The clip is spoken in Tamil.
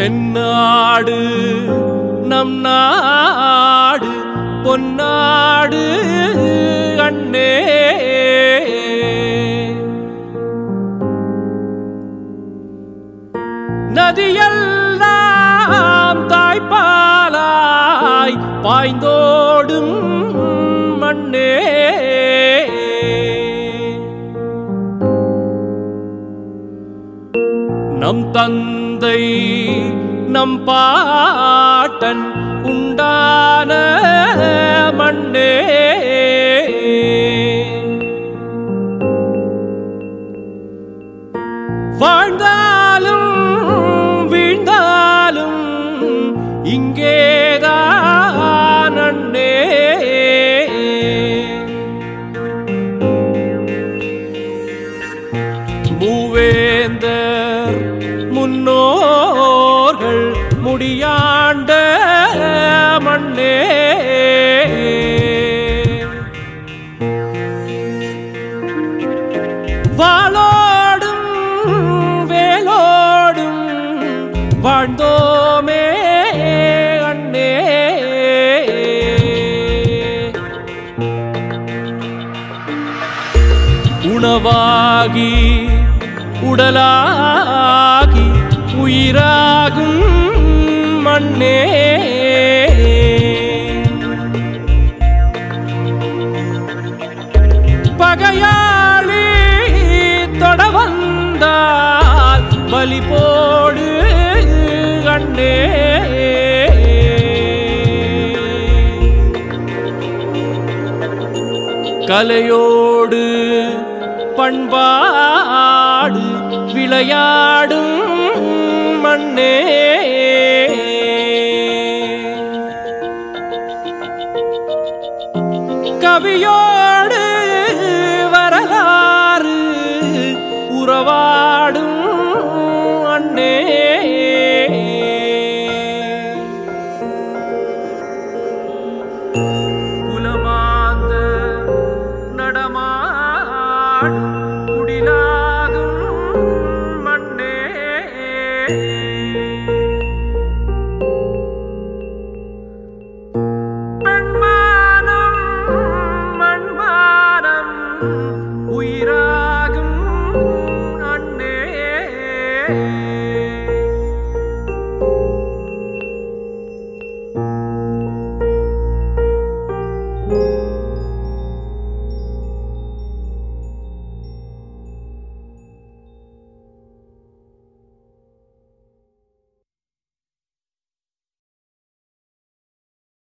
தென்னாடு நம் நாடு பொன்னாடு அண்ணே நதியெல்லாம் தாய்ப்பாலாய் பாய்ந்தோடும் மண்ணே நம் தந்தை நம் பாட்டன் உண்டான மண்ணே வாழ்ந்தாலும் வீழ்ந்தாலும் இங்கேதான் அண்ணே மூவேந்தர் முன்னோர்கள் முடியாண்ட மண்ணே வாளோடும் வேலோடும் வாழ்ந்தோமே அண்ணே உணவாகி உடலாகி உயிராகும் மண்ணே பகையாளி தொட வந்தால் பலி போடு கண்ணே கலையோடு பண்பாடு விளையாடும் மண்ணே கவியோடு வரலாறு உறவா